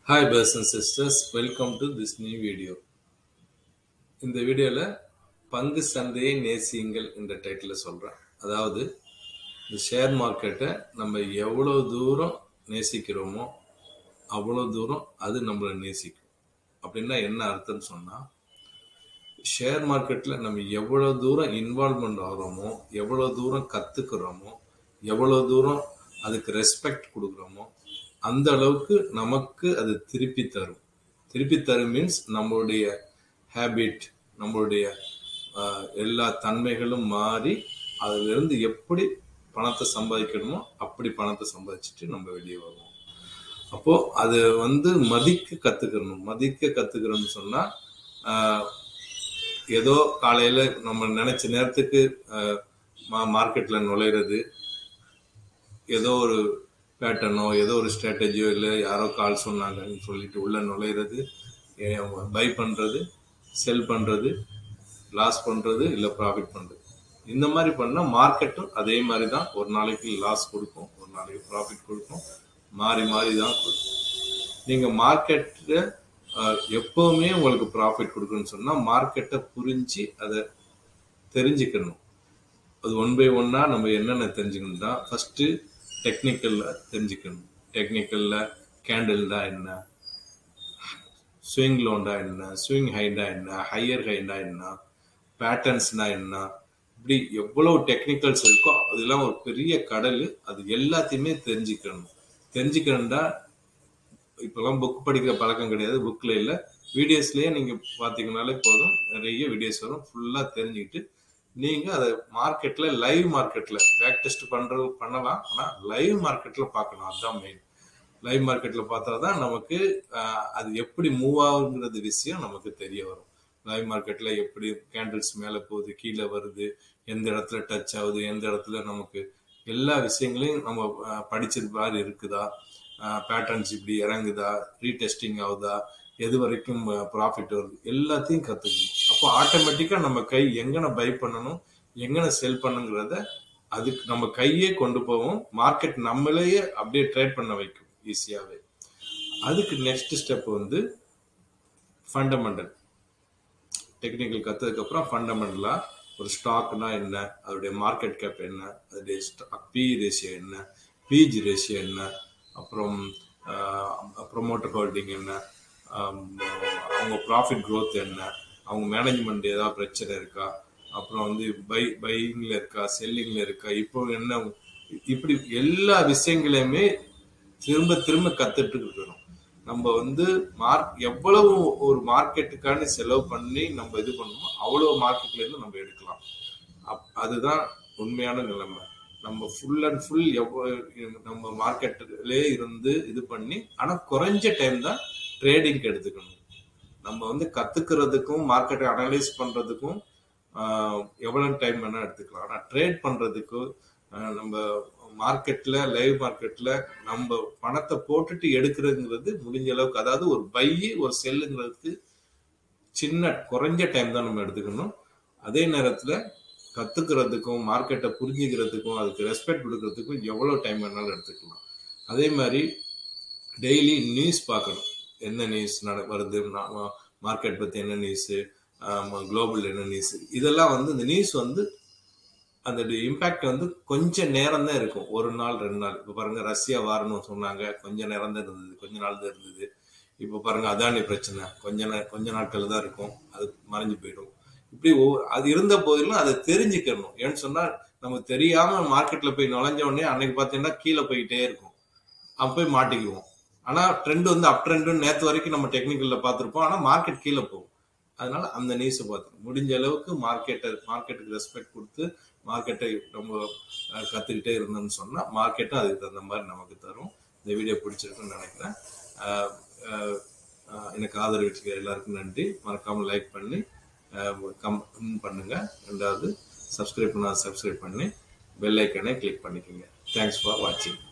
Hi, brothers and sisters. Welcome to this new video. இந்த வீடியோவில் பங்கு சந்தையை நேசியுங்கள் என்ற டைட்டில் சொல்கிறேன் அதாவது இந்த ஷேர் மார்க்கெட்டை நம்ம எவ்வளோ தூரம் நேசிக்கிறோமோ அவ்வளோ தூரம் அது நம்மளை நேசிக்கும் அப்படின்னா என்ன அர்த்தம்னு சொன்னால் ஷேர் மார்க்கெட்டில் நம்ம எவ்வளோ தூரம் இன்வால்மெண்ட் ஆகிறோமோ எவ்வளோ தூரம் கற்றுக்கிறோமோ எவ்வளோ தூரம் அதுக்கு ரெஸ்பெக்ட் கொடுக்குறோமோ அந்த அளவுக்கு நமக்கு அது திருப்பி தரும் திருப்பி தரும் மீன்ஸ் நம்மளுடைய ஹேபிட் நம்மளுடைய ஆஹ், எல்லா தன்மைகளும் மாறி அதிலிருந்து எப்படி பணத்தை சம்பாதிக்கணுமோ அப்படி பணத்தை சம்பாதிச்சுட்டு நம்ம வெளியே வருவோம் அப்போ அது வந்து மதிக்க கத்துக்கணும் மதிக்க கத்துக்கிறோம்னு சொன்னா ஆஹ், ஏதோ காலையில நம்ம நினைச்ச நேரத்துக்கு மார்க்கெட்ல நுழையிறது ஏதோ ஒரு பேட்டர்னோ ஏதோ ஒரு ஸ்ட்ராட்டஜியோ இல்லை யாரோ கால் சொன்னாங்கன்னு சொல்லிட்டு உள்ள நுழையிறது பை பண்றது செல் பண்றது லாஸ் பண்றது இல்லை ப்ராஃபிட் பண்றது இந்த மாதிரி பண்ணா மார்க்கெட்டும் அதே மாதிரி தான் ஒரு நாளைக்கு லாஸ் கொடுக்கும் ஒரு நாளைக்கு ப்ராஃபிட் கொடுக்கும் மாறி மாறி தான் கொடுக்கும் நீங்க மார்க்கெட்ல எப்பவுமே உங்களுக்கு ப்ராஃபிட் கொடுக்கணும்னு சொன்னா மார்க்கெட்டை புரிஞ்சு அதை தெரிஞ்சுக்கணும் அது ஒன் பை ஒன்னா நம்ம என்னென்ன தெரிஞ்சுக்கணும்னா ஃபர்ஸ்ட் டெக்னிக்கல்ல தெரிஞ்சுக்கணும் டெக்னிக்கல்ல கேண்டில்னா என்ன ஸ்விங் லோண்டா என்ன ஸ்விங் ஹைண்டா என்ன ஹையர் ஹைண்டா என்ன பேட்டர்ன்ஸ்னா என்ன இப்படி எவ்வளவு டெக்னிக்கல்ஸ் இருக்கோ அதெல்லாம் ஒரு பெரிய கடல் அது எல்லாத்தையுமே தெரிஞ்சுக்கணும் தெரிஞ்சுக்கணும்னா இப்பெல்லாம் புக் படிக்கிற பழக்கம் கிடையாது புக்ல இல்ல வீடியோஸ்லயே நீங்க பாத்தீங்கன்னாலே போதும் நிறைய வீடியோஸ் வரும் ஃபுல்லா தெரிஞ்சுக்கிட்டு நீங்க அதை மார்க்கெட்ல லைவ் மார்க்கெட்ல பேக் டெஸ்ட் பண்றது பண்ணலாம் ஆனா லைவ் மார்க்கெட்ல பார்க்கணும் அதுதான் மெயின் லைவ் மார்க்கெட்ல பார்த்தா தான் நமக்கு ஆஹ், அது எப்படி மூவ் ஆகுங்கிறது விஷயம் நமக்கு தெரிய வரும் லைவ் மார்க்கெட்ல எப்படி கேண்டில்ஸ் மேல போகுது கீழே வருது எந்த இடத்துல டச் ஆகுது எந்த இடத்துல நமக்கு எல்லா விஷயங்களையும் நம்ம ஆஹ், படிச்சது மாதிரி இருக்குதா பேட்டர்ன்ஸ் இப்படி இறங்குதா ரீடெஸ்டிங் ஆகுதா எது வரைக்கும் ப்ராஃபிட் வருது எல்லாத்தையும் கத்துக்கணும் அப்போ ஆட்டோமேட்டிக்கா நம்ம கை எங்கன பை பண்ணணும் எங்கன செல் பண்ணுங்கிறத அதுக்கு நம்ம கையே கொண்டு போவோம் மார்க்கெட் நம்மளையே அப்படியே ட்ரேட் பண்ண வைக்கும் ஈஸியாவே அதுக்கு நெக்ஸ்ட் ஸ்டெப் வந்து ஃபண்டமெண்டல் டெக்னிக்கல் கத்ததுக்கு அப்புறம் ஃபண்டமெண்டலா ஒரு ஸ்டாக்னா என்ன அதோடைய மார்க்கெட் கேப் என்ன அதோடைய பி ரேஷியோ என்ன பிஜி ரேஷியோ என்ன அப்புறம் ப்ரொமோட்டர் ஹோல்டிங் என்ன ஆம், அவங்க ப்ராஃபிட் growth என்ன அவங்க மேனேஜ்மெண்ட் ஏதாவது பிரச்சனை இருக்கா அப்புறம் வந்து பை பையிங்ல இருக்கா செல்லிங்ல இருக்கா இப்போ என்ன இப்படி எல்லா விஷயங்களையுமே திரும்ப திரும்ப கத்துட்டு இருக்கணும் நம்ம வந்து மார்க் எவ்வளவு ஒரு மார்க்கெட்டுக்கான செலவு பண்ணி நம்ம இது பண்ணணுமோ அவ்வளவு மார்க்கெட்ல இருந்து நம்ம எடுக்கலாம் அப்- அதுதான் உண்மையான நிலைமை நம்ம ஃபுல் அண்ட் ஃபுல் எவ்வளவு நம்ம மார்க்கெட்லயே இருந்து இது பண்ணி ஆனா குறைஞ்ச டைம் தான் ட்ரேடிங்க்கு எடுத்துக்கணும் நம்ம வந்து கத்துக்கிறதுக்கும் மார்க்கெட்டை அனலைஸ் பண்றதுக்கும் ஆஹ், எவ்வளவு டைம் வேணா எடுத்துக்கலாம் ஆனா ட்ரேட் பண்றதுக்கு ஆஹ், நம்ம மார்க்கெட்ல லைவ் மார்க்கெட்ல நம்ம பணத்தை போட்டுட்டு எடுக்கிறதுங்கிறது முடிஞ்ச அளவுக்கு அதாவது ஒரு பை ஒரு செல்லுங்கிறதுக்கு சின்ன குறைஞ்ச டைம் தான் நம்ம எடுத்துக்கணும் அதே நேரத்துல கத்துக்கிறதுக்கும் மார்க்கெட்டை புரிஞ்சுக்கிறதுக்கும் அதுக்கு ரெஸ்பெக்ட் கொடுக்கறதுக்கும் எவ்வளவு டைம் வேணாலும் எடுத்துக்கலாம் அதே மாதிரி டெய்லி நியூஸ் பார்க்கணும் என்ன நியூஸ் நட வருது மார்க்கெட் பத்தி என்ன நியூஸ் குளோபல் என்ன நியூஸ் இதெல்லாம் வந்து இந்த நியூஸ் வந்து அந்த இம்பாக்ட் வந்து கொஞ்ச நேரம் தான் இருக்கும் ஒரு நாள் ரெண்டு நாள் இப்போ பாருங்க ரஷ்யா வாரணும் சொன்னாங்க கொஞ்ச நேரம் தான் இருந்தது கொஞ்ச நாள் தான் இருந்தது இப்போ பாருங்க அதானி பிரச்சனை கொஞ்ச நே கொஞ்ச நாட்கள் தான் இருக்கும் அது மறைஞ்சு போயிடும் இப்படி ஒவ்வொரு அது இருந்த போதிலும் அதை தெரிஞ்சுக்கணும் ஏன்னு சொன்னா நம்ம தெரியாம மார்க்கெட்ல போய் நுழைஞ்ச உடனே அன்னைக்கு பார்த்தீங்கன்னா கீழே போயிட்டே இருக்கும் அப்ப போய் மாட்டிக்குவோம் ஆனா ட்ரெண்ட் வந்து அப் ட்ரெண்ட் நேத்து வரைக்கும் நம்ம டெக்னிக்கல்ல பார்த்திருப்போம் ஆனா மார்க்கெட் கீழே போகும் அதனால அந்த நியூஸை பார்த்துக்கணும் முடிஞ்ச அளவுக்கு மார்க்கெட்டை மார்க்கெட்டுக்கு ரெஸ்பெக்ட் கொடுத்து மார்க்கெட்டை நம்ம அஹ், கத்துக்கிட்டே இருந்தோம்னு சொன்னா மார்க்கெட்டும் அதுக்கு தகுந்த மாதிரி நமக்கு தரும் இந்த வீடியோ பிடிச்சிருக்குன்னு நினைக்கிறேன் அஹ், அஹ், அஹ், எனக்கு ஆதரவு எல்லாருக்கும் நன்றி மறக்காம லைக் பண்ணி கம் பண்ணுங்க ரெண்டாவது சப்ஸ்கிரைப் பண்ணா சப்ஸ்கிரைப் பண்ணி பெல் ஐக்கனை கிளிக் பண்ணிக்கோங்க தேங்க்ஸ் ஃபார் வாட்சிங்